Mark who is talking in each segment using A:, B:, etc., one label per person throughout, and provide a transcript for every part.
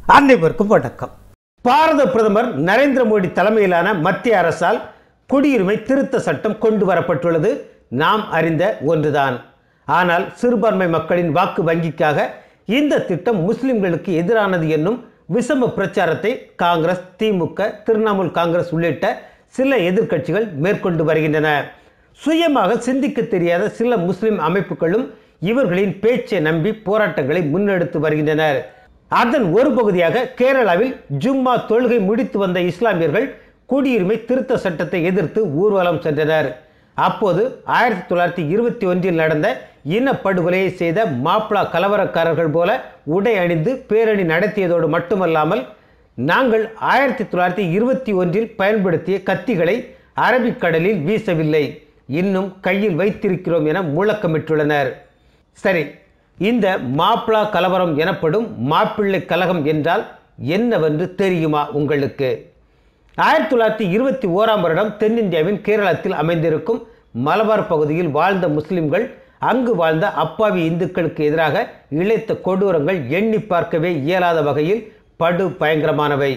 A: அனைவருக்கும் வணக்கம் பாரத பிரதமர் நரேந்திர மோடி தலைமையிலான மத்திய அரசால் குடியுரிமை திருத்த சட்டம் கொண்டு வரப்பட்டுள்ளது நாம் அறிந்த ஒன்றுதான் ஆனால் சிறுபான்மை மக்களின் வாக்கு வங்கிக்காக இந்த திட்டம் முஸ்லிம்களுக்கு எதிரானது என்னும் விஷம பிரச்சாரத்தை காங்கிரஸ் திமுக திரிணாமுல் காங்கிரஸ் உள்ளிட்ட சில எதிர்க்கட்சிகள் மேற்கொண்டு வருகின்றன சுயமாக சிந்திக்க தெரியாத சில முஸ்லிம் அமைப்புகளும் இவர்களின் பேச்சை நம்பி போராட்டங்களை முன்னெடுத்து வருகின்றனர் அதன் ஒரு பகுதியாக கேரளாவில் ஜும்மா தொழுகை முடித்து வந்த இஸ்லாமியர்கள் குடியுரிமை திருத்த சட்டத்தை எதிர்த்து ஊர்வலம் சென்றனர் அப்போது ஆயிரத்தி தொள்ளாயிரத்தி இருபத்தி ஒன்றில் நடந்த இனப்படுகொலையை செய்த மாப்ளா கலவரக்காரர்கள் போல உடை அணிந்து பேரணி நடத்தியதோடு மட்டுமல்லாமல் நாங்கள் ஆயிரத்தி தொள்ளாயிரத்தி இருபத்தி ஒன்றில் பயன்படுத்திய கத்திகளை அரபிக்கடலில் வீசவில்லை இன்னும் கையில் வைத்திருக்கிறோம் என முழக்கமிட்டுள்ளனர் சரி இந்த மாப்பிளா கலவரம் எனப்படும் மாப்பிள்ளை கலகம் என்றால் என்னவென்று தெரியுமா உங்களுக்கு ஆயிரத்தி தொள்ளாயிரத்தி இருபத்தி ஓராம் வருடம் தென்னிந்தியாவின் கேரளத்தில் அமைந்திருக்கும் மலபார் பகுதியில் வாழ்ந்த முஸ்லிம்கள் அங்கு வாழ்ந்த அப்பாவி இந்துக்களுக்கு எதிராக இழைத்த கொடூரங்கள் எண்ணி பார்க்கவே இயலாத வகையில் படு பயங்கரமானவை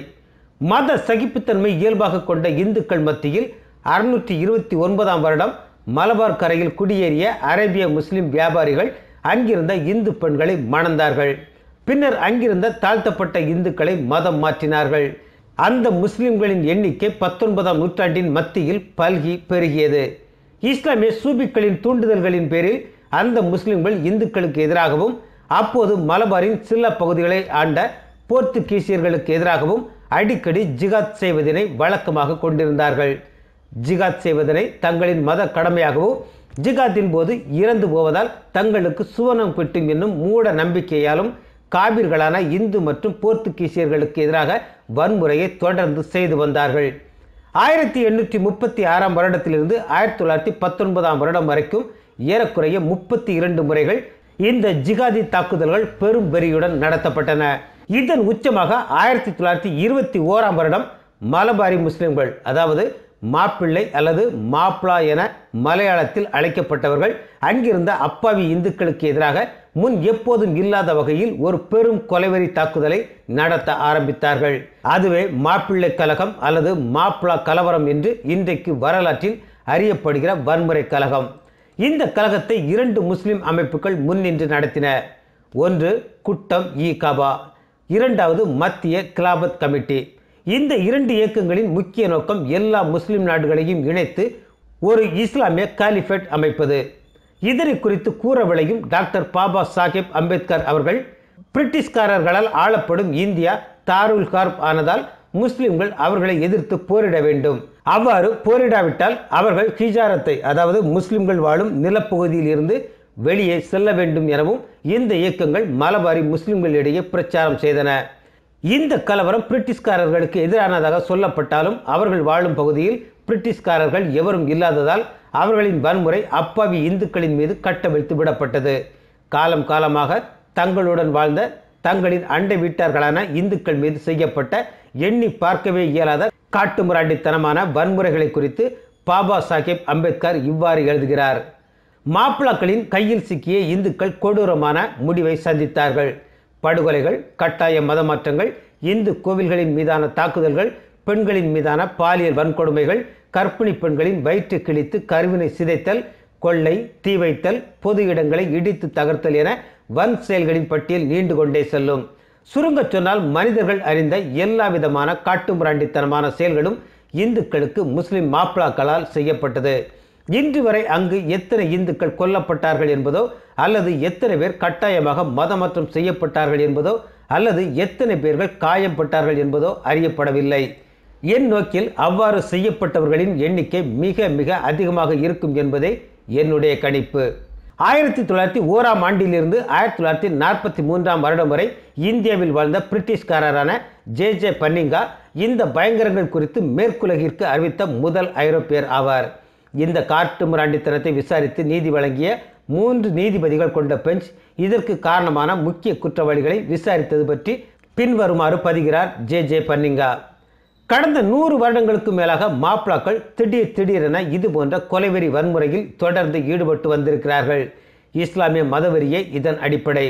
A: மத சகிப்புத்தன்மை இயல்பாக கொண்ட இந்துக்கள் மத்தியில் அறுநூற்றி இருபத்தி ஒன்பதாம் வருடம் மலபார் கரையில் குடியேறிய அரேபிய முஸ்லிம் வியாபாரிகள் அங்கிருந்த இந்து பெண்களை மணந்தார்கள் பின்னர் அங்கிருந்த தாழ்த்தப்பட்ட இந்துக்களை மதம் மாற்றினார்கள் அந்த முஸ்லிம்களின் எண்ணிக்கை பத்தொன்பதாம் நூற்றாண்டின் மத்தியில் பல்கி பெருகியது இஸ்லாமிய சூபிக்களின் தூண்டுதல்களின் பேரில் அந்த முஸ்லிம்கள் இந்துக்களுக்கு எதிராகவும் அப்போது மலபாரின் சில பகுதிகளை ஆண்ட போர்த்துகீசியர்களுக்கு எதிராகவும் அடிக்கடி ஜிகாத் செய்வதனை வழக்கமாக கொண்டிருந்தார்கள் ஜிகாத் செய்வதனை தங்களின் மத கடமையாகவும் ஜிகாத்தின் போது இறந்து போவதால் தங்களுக்கு சுவனம் கிட்டும் என்னும் மூட நம்பிக்கையாலும் காபிர்களான இந்து மற்றும் போர்த்துகீசியர்களுக்கு எதிராக வன்முறையை தொடர்ந்து செய்து வந்தார்கள் ஆயிரத்தி எண்ணூற்றி முப்பத்தி ஆறாம் வருடத்திலிருந்து ஆயிரத்தி தொள்ளாயிரத்தி பத்தொன்பதாம் வருடம் வரைக்கும் ஏறக்குறைய முப்பத்தி இரண்டு முறைகள் இந்த ஜிகாதி தாக்குதல்கள் பெரும் வெறியுடன் நடத்தப்பட்டன இதன் உச்சமாக ஆயிரத்தி தொள்ளாயிரத்தி இருபத்தி ஓராம் வருடம் மலபாரி முஸ்லிம்கள் அதாவது மாப்பிள்ளை அல்லது மாப்ளா என மலையாளத்தில் அழைக்கப்பட்டவர்கள் அங்கிருந்த அப்பாவி இந்துக்களுக்கு எதிராக முன் எப்போதும் இல்லாத வகையில் ஒரு பெரும் கொலைவெறி தாக்குதலை நடத்த ஆரம்பித்தார்கள் அதுவே மாப்பிள்ளை கலகம் அல்லது மாப்ளா கலவரம் என்று இன்றைக்கு வரலாற்றில் அறியப்படுகிற வன்முறை கலகம் இந்த கலகத்தை இரண்டு முஸ்லிம் அமைப்புகள் முன்னின்று நடத்தின ஒன்று குட்டம் இ கபா இரண்டாவது மத்திய கிலாபத் கமிட்டி இந்த இரண்டு இயக்கங்களின் முக்கிய நோக்கம் எல்லா முஸ்லிம் நாடுகளையும் இணைத்து ஒரு இஸ்லாமிய காலிஃபேட் அமைப்பது இதனை குறித்து கூற விளையும் டாக்டர் பாபா சாஹிப் அம்பேத்கர் அவர்கள் பிரிட்டிஷ்காரர்களால் ஆளப்படும் இந்தியா தாருல் கார்ப் ஆனதால் முஸ்லிம்கள் அவர்களை எதிர்த்து போரிட வேண்டும் அவ்வாறு போரிடாவிட்டால் அவர்கள் ஹிஜாரத்தை அதாவது முஸ்லிம்கள் வாழும் நிலப்பகுதியில் இருந்து வெளியே செல்ல வேண்டும் எனவும் இந்த இயக்கங்கள் மலபாரி முஸ்லிம்களிடையே பிரச்சாரம் செய்தன இந்த கலவரம் பிரிட்டிஷ்காரர்களுக்கு எதிரானதாக சொல்லப்பட்டாலும் அவர்கள் வாழும் பகுதியில் பிரிட்டிஷ்காரர்கள் எவரும் இல்லாததால் அவர்களின் வன்முறை அப்பாவி இந்துக்களின் மீது கட்டவிழ்த்து விடப்பட்டது காலம் காலமாக தங்களுடன் வாழ்ந்த தங்களின் அண்டை வீட்டார்களான இந்துக்கள் மீது செய்யப்பட்ட எண்ணி பார்க்கவே இயலாத காட்டுமிராண்டித்தனமான வன்முறைகளை குறித்து பாபா சாஹேப் அம்பேத்கர் இவ்வாறு எழுதுகிறார் மாப்பிளாக்களின் கையில் சிக்கிய இந்துக்கள் கொடூரமான முடிவை சந்தித்தார்கள் படுகொலைகள் கட்டாய மதமாற்றங்கள் இந்து கோவில்களின் மீதான தாக்குதல்கள் பெண்களின் மீதான பாலியல் வன்கொடுமைகள் கர்ப்பிணி பெண்களின் வயிற்று கிழித்து கருவினை சிதைத்தல் கொள்ளை தீ வைத்தல் பொது இடங்களை இடித்து தகர்த்தல் என வன் செயல்களின் பட்டியல் நீண்டு கொண்டே செல்லும் சுருங்கச் சொன்னால் மனிதர்கள் அறிந்த எல்லா விதமான காட்டுமிராண்டித்தனமான செயல்களும் இந்துக்களுக்கு முஸ்லிம் மாப்பிளாக்களால் செய்யப்பட்டது இன்று வரை அங்கு எத்தனை இந்துக்கள் கொல்லப்பட்டார்கள் என்பதோ அல்லது எத்தனை பேர் கட்டாயமாக மதமாற்றம் செய்யப்பட்டார்கள் என்பதோ அல்லது எத்தனை பேர்கள் காயப்பட்டார்கள் என்பதோ அறியப்படவில்லை என் நோக்கில் அவ்வாறு செய்யப்பட்டவர்களின் எண்ணிக்கை மிக மிக அதிகமாக இருக்கும் என்பதே என்னுடைய கணிப்பு ஆயிரத்தி தொள்ளாயிரத்தி ஓராம் ஆண்டிலிருந்து ஆயிரத்தி தொள்ளாயிரத்தி நாற்பத்தி மூன்றாம் வருடம் வரை இந்தியாவில் வாழ்ந்த பிரிட்டிஷ்காரரான ஜே ஜே பன்னிங்கா இந்த பயங்கரங்கள் குறித்து மேற்குலகிற்கு அறிவித்த முதல் ஐரோப்பியர் ஆவார் இந்த காட்டு மிராண்டித்தனத்தை விசாரித்து நீதி வழங்கிய மூன்று நீதிபதிகள் கொண்ட பெஞ்ச் இதற்கு காரணமான முக்கிய குற்றவாளிகளை விசாரித்தது பற்றி பின்வருமாறு பதிகிறார் ஜே ஜே பன்னிங்கா கடந்த நூறு வருடங்களுக்கு மேலாக மாப்பிளாக்கள் திடீர் திடீரென இது போன்ற கொலைவெறி வன்முறையில் தொடர்ந்து ஈடுபட்டு வந்திருக்கிறார்கள் இஸ்லாமிய மதவெறியே இதன் அடிப்படை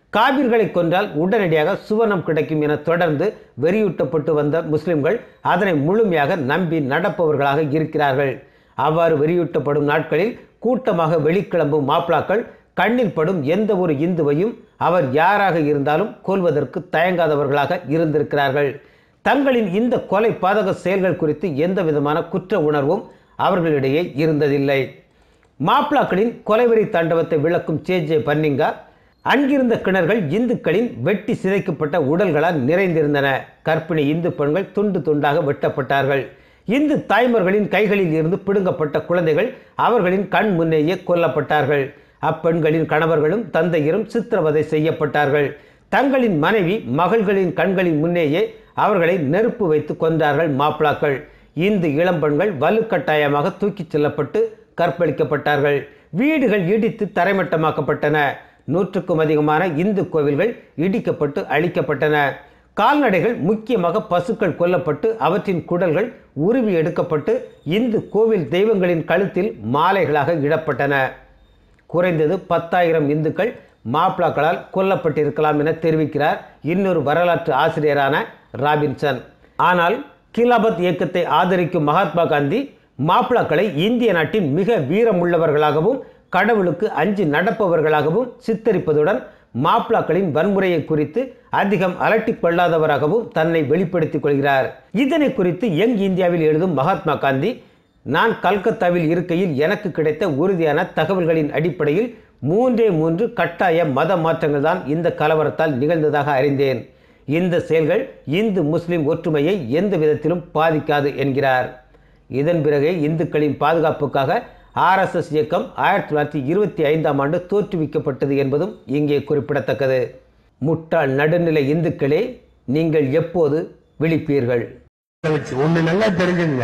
A: காபிர்களை கொன்றால் உடனடியாக சுவனம் கிடைக்கும் என தொடர்ந்து வெறியூட்டப்பட்டு வந்த முஸ்லிம்கள் அதனை முழுமையாக நம்பி நடப்பவர்களாக இருக்கிறார்கள் அவ்வாறு வெறியூட்டப்படும் நாட்களில் கூட்டமாக வெளிக்கிளம்பும் மாப்பிளாக்கள் கண்ணில் படும் எந்த ஒரு இந்துவையும் அவர் யாராக இருந்தாலும் கொல்வதற்கு தயங்காதவர்களாக இருந்திருக்கிறார்கள் தங்களின் இந்த கொலை பாதக செயல்கள் குறித்து எந்த விதமான குற்ற உணர்வும் அவர்களிடையே இருந்ததில்லை மாப்பிளாக்களின் கொலைவெறி தாண்டவத்தை விளக்கும் ஜே ஜே பன்னிங்கா அங்கிருந்த கிணறுகள் இந்துக்களின் வெட்டி சிதைக்கப்பட்ட உடல்களால் நிறைந்திருந்தன கர்ப்பிணி இந்து பெண்கள் துண்டு துண்டாக வெட்டப்பட்டார்கள் இந்து தாய்மார்களின் கைகளில் இருந்து பிடுங்கப்பட்ட குழந்தைகள் அவர்களின் கண் முன்னேயே கொல்லப்பட்டார்கள் அப்பெண்களின் கணவர்களும் தந்தையரும் சித்திரவதை செய்யப்பட்டார்கள் தங்களின் மனைவி மகள்களின் கண்களின் முன்னேயே அவர்களை நெருப்பு வைத்து கொன்றார்கள் மாப்பிளாக்கள் இந்து இளம்பெண்கள் வலுக்கட்டாயமாக தூக்கிச் செல்லப்பட்டு கற்பழிக்கப்பட்டார்கள் வீடுகள் இடித்து தரைமட்டமாக்கப்பட்டன நூற்றுக்கும் அதிகமான இந்து கோவில்கள் இடிக்கப்பட்டு அழிக்கப்பட்டன கால்நடைகள் முக்கியமாக பசுக்கள் கொல்லப்பட்டு அவற்றின் குடல்கள் உருவி எடுக்கப்பட்டு இந்து கோவில் தெய்வங்களின் கழுத்தில் மாலைகளாக இடப்பட்டன குறைந்தது பத்தாயிரம் இந்துக்கள் மாப்பிளாக்களால் கொல்லப்பட்டிருக்கலாம் என தெரிவிக்கிறார் இன்னொரு வரலாற்று ஆசிரியரான ராபின்சன் ஆனால் கிலாபத் இயக்கத்தை ஆதரிக்கும் மகாத்மா காந்தி மாப்பிளாக்களை இந்திய நாட்டின் மிக வீரமுள்ளவர்களாகவும் கடவுளுக்கு அஞ்சு நடப்பவர்களாகவும் சித்தரிப்பதுடன் மாப்பிளாக்களின் வன்முறையை குறித்து அதிகம் அலட்டிக் கொள்ளாதவராகவும் தன்னை வெளிப்படுத்திக் கொள்கிறார் இதனை குறித்து யங் இந்தியாவில் எழுதும் மகாத்மா காந்தி நான் கல்கத்தாவில் இருக்கையில் எனக்கு கிடைத்த உறுதியான தகவல்களின் அடிப்படையில் மூன்றே மூன்று கட்டாய மத மாற்றங்கள் தான் இந்த கலவரத்தால் நிகழ்ந்ததாக அறிந்தேன் இந்த செயல்கள் இந்து முஸ்லிம் ஒற்றுமையை எந்த விதத்திலும் பாதிக்காது என்கிறார் இதன் பிறகு இந்துக்களின் பாதுகாப்புக்காக ஆர்எஸ்எஸ் இயக்கம் ஆயிரத்தி தொள்ளாயிரத்தி இருபத்தி ஐந்தாம் ஆண்டு தோற்றுவிக்கப்பட்டது என்பதும் இங்கே குறிப்பிடத்தக்கது முட்டாள் நடுநிலை இந்துக்களே நீங்கள் எப்போது விழிப்பீர்கள்
B: வச்சு ஒண்ணு நல்லா தெரிஞ்சுங்க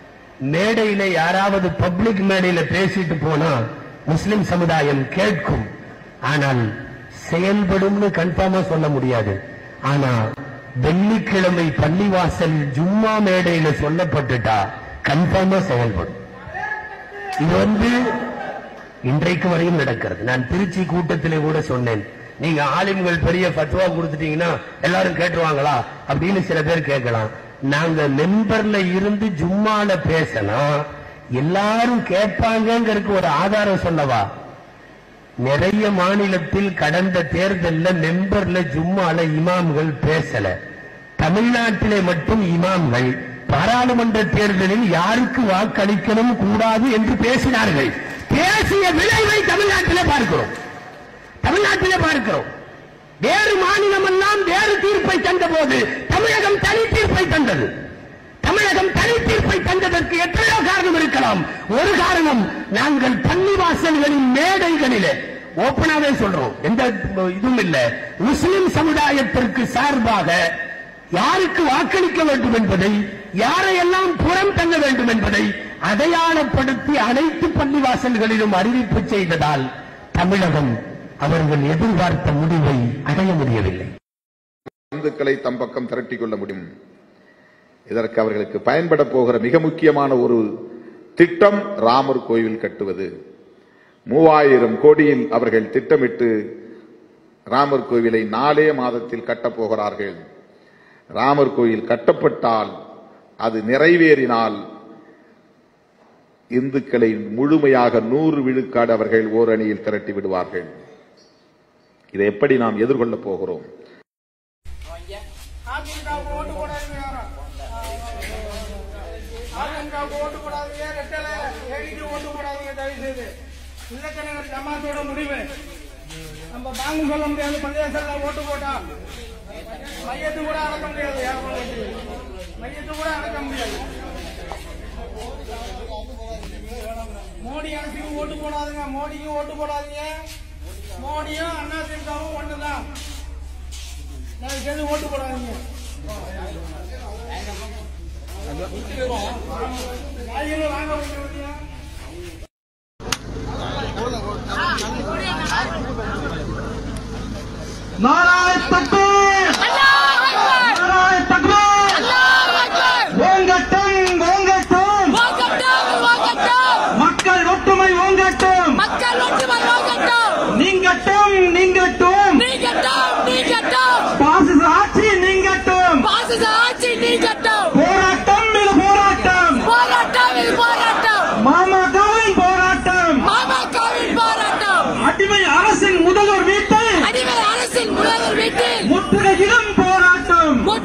B: மேடையில யாராவது பப்ளிக் மேடையில பேசிட்டு போனா முஸ்லிம் சமுதாயம் கேட்கும் ஆனால் செயல்படும்னு கன்ஃபார்மா சொல்ல முடியாது ஆனா வெள்ளிக்கிழமை பள்ளிவாசல் ஜும்மா மேடையில சொல்லப்பட்டுட்டா கன்ஃபார்மா செயல்படும் இது வந்து இன்றைக்கு வரையும் நடக்கிறது நான் திருச்சி கூட்டத்திலே கூட சொன்னேன் நீங்க ஆலிம்கள் பெரிய ஃபத்வா கொடுத்துட்டீங்கன்னா எல்லாரும் கேட்டுருவாங்களா அப்படின்னு சில பேர் கேட்கலாம் நாங்க மெம்பர்ல இருந்து ஜும்மால பேசினா எல்லாரும் கேட்பாங்கங்கிறதுக்கு ஒரு ஆதாரம் சொல்லவா நிறைய மாநிலத்தில் கடந்த தேர்தல்ல மெம்பர்ல ஜும்மால இமாம்கள் பேசல தமிழ்நாட்டிலே மட்டும் இமாம்கள் பாராளுமன்ற தேர்தலில் யாருக்கு வாக்களிக்கணும் கூடாது என்று பேசினார்கள் பேசிய விளைவை தமிழ்நாட்டிலே பார்க்கிறோம் தமிழ்நாட்டிலே பார்க்கிறோம் வேறு மாநிலம் எல்லாம் வேறு தீர்ப்பை தந்த போது தமிழகம் தனி தீர்ப்பை தந்தது தமிழகம் தனி தீர்ப்பை தந்ததற்கு எத்தனையோ காரணம் இருக்கலாம் ஒரு காரணம் நாங்கள் பள்ளிவாசல்களின் மேடைகளிலே ஓப்பனாவே சொல்றோம் எந்த இதுவும் இல்ல முஸ்லிம் சமுதாயத்திற்கு சார்பாக யாருக்கு வாக்களிக்க வேண்டும் என்பதை யாரையெல்லாம் புறம் தள்ள வேண்டும் என்பதை அடையாளப்படுத்தி அனைத்து பள்ளிவாசல்களிலும் அறிவிப்பு செய்ததால் தமிழகம் அவர்கள் எதிர்பார்த்த முடிவை அடைய முடியவில்லை
C: இந்துக்களை தம் பக்கம் திரட்டிக் கொள்ள முடியும் இதற்கு அவர்களுக்கு பயன்பட போகிற மிக முக்கியமான ஒரு திட்டம் ராமர் கோயில் கட்டுவது மூவாயிரம் கோடியில் அவர்கள் திட்டமிட்டு ராமர் கோவிலை நாலே மாதத்தில் கட்டப் போகிறார்கள் ராமர் கோயில் கட்டப்பட்டால் அது நிறைவேறினால் இந்துக்களை முழுமையாக நூறு விழுக்காடு அவர்கள் ஓரணியில் திரட்டி விடுவார்கள் இதை எப்படி நாம் எதிர்கொள்ளப் போகிறோம்
D: அதிமுகவுக்கு ஓட்டு போடாதீங்க யாரும் அதிமுகவுக்கு ஓட்டு போடாதீங்க ரெட்டல ஏடிக்கு ஓட்டு போடாதீங்க தயவு செய்து இல்லக்கணவர் ஜமாத்தோட முடிவு நம்ம பாங்கு சொல்ல முடியாது பள்ளியாசல்ல ஓட்டு போட்டா மையத்து கூட அடக்க முடியாது யாரும் மையத்து கூட அடக்க முடியாது மோடி அரசுக்கு ஓட்டு போடாதுங்க மோடிக்கு ஓட்டு போடாதீங்க மோடியும் அதிமுகவும் ஒண்ணுதான் நான் சேர்ந்து ஓட்டு போடாதீங்க காய்கறி வாங்க முடியும்
E: நாராய தக்பீர் நாராய தக்பீர் ஓங்கட்டும் ஓங்கட்டும் மக்கள் ஒற்றுமை ஓங்கட்டும் நீங்கட்டும் நீங்கட்டும்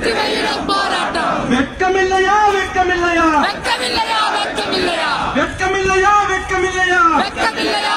F: வெற்றி வைரம் போராட்டம்
E: வெட்கமில்லையா வெட்கமில்லையா
F: வெட்கமில்லையா வெட்கமில்லையா
E: வெட்கமில்லையா வெட்கமில்லையா
F: வெட்கமில்லையா